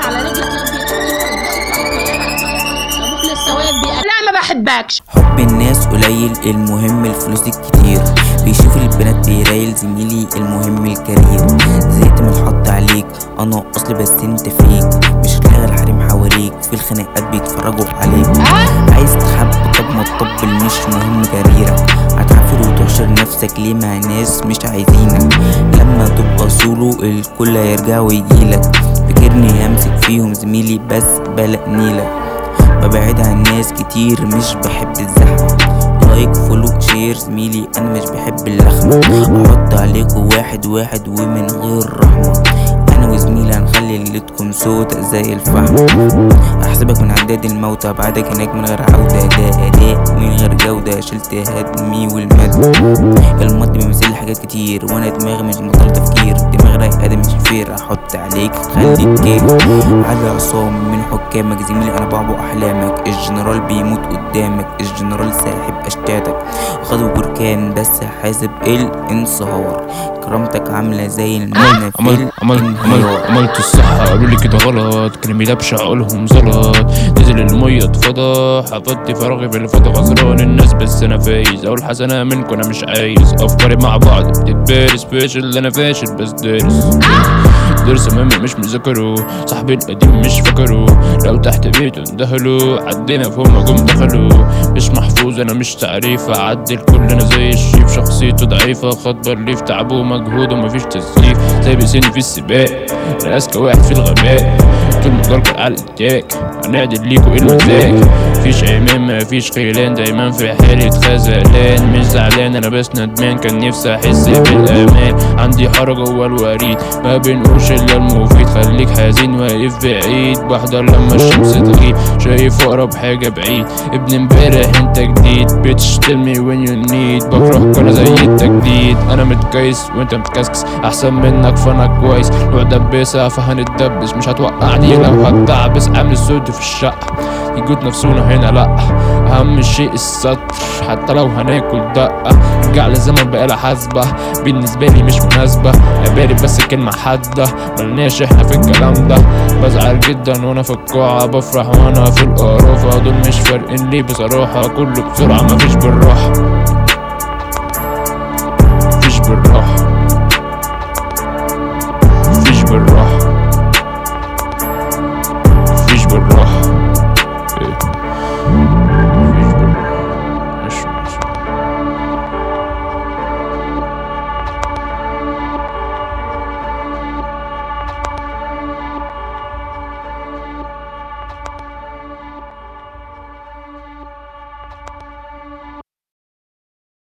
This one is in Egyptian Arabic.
على رجلك ابوك لسه واقف بيقل- لا ما بحبكش حب الناس قليل المهم الفلوس الكتير بيشوف البنات بيرايل زميلي المهم الكارير زهقت من الحط عليك انا اصلي بس انت فيك مش لاغي الحريم حواليك في الخناقات بيتفرجوا عليك عايز تحب طب ما تطبل مش مهم جريرك هتعافر وتحشر نفسك ليه مع ناس مش عايزينك لما تبقى سولو الكل هيرجع ويجيلك فاكرني همسك فيهم زميلي بس بلق نيلك ببعد عن ناس كتير مش بحب الزحمة لايك فولو شير زميلي انا مش بحب اللخمة احط عليكوا واحد واحد ومن غير رحمة انا وزميلي هنخلي ليلتكم سودا زي الفحم احسبك من عداد الموت ابعدك هناك من غير عودة ده اداء من غير جودة شلت هدمي والمد المد بيمثل لي حاجات كتير وانا دماغي مش مطال تفكير دماغ رايق ادم مش فير احط عليك خليك كيف على عصام من حكامك زميلي انا بعبق احلامك الجنرال بيموت قدامك الجنرال ساحب اشتاتك خدوا بركان بس حاسب الانصهار كرامتك عاملة زي المنى في عمل عمل عمل الانهيار عملت الصح قالوا لي كده غلط كلامي لبش عقولهم زلط نزل المية اتفضح حفظت فراغي في الفضا خسران الناس بس انا فايز اول حسنة منكم انا مش عايز افكاري مع بعض بتتبارس فاشل انا فاشل بس دارس درس مهم مش مذاكره صاحبي القديم مش فاكره لو تحت بيته اندهلوا عدينا فهم جم دخلوا مش محفوظ انا مش تعريف اعدي الكل انا زي الشيف شخصيته ضعيفة خد ليف تعبه ومجهوده مفيش تسقيف سايب سني في السباق انا اذكى واحد في الغباء طول ما جاركوا على الاتاك هنعدل ليكوا ايه المزاج مفيش ايمان مفيش خيلان دايما في حالة خذلان مش زعلان انا بس ندمان كان نفسي احس بالامان عندي حارة جوا الوريد ما بنقولش الا المفيد خليك حزين واقف بعيد بحضر لما الشمس تغيب شايف اقرب حاجة بعيد ابن امبارح انت جديد bitch tell me when you need بكرهك انا زي التجديد انا متكيس وانت متكسكس احسن منك فانا كويس لو دباسة فهنتدبس مش هتوقعني لو هتدعبس عامل السود في الشقة يجود نفسونا هنا لا اهم شيء الستر حتى لو هناكل دقة رجع لزمن بقالها حاسبة بالنسبة لي مش مناسبة عبالي بس كلمة حادة ملناش احنا في الكلام ده بزعل جدا وانا في القاعة بفرح وانا في القرافة دول مش فارقين لي بصراحة كله بسرعة مفيش بالراحة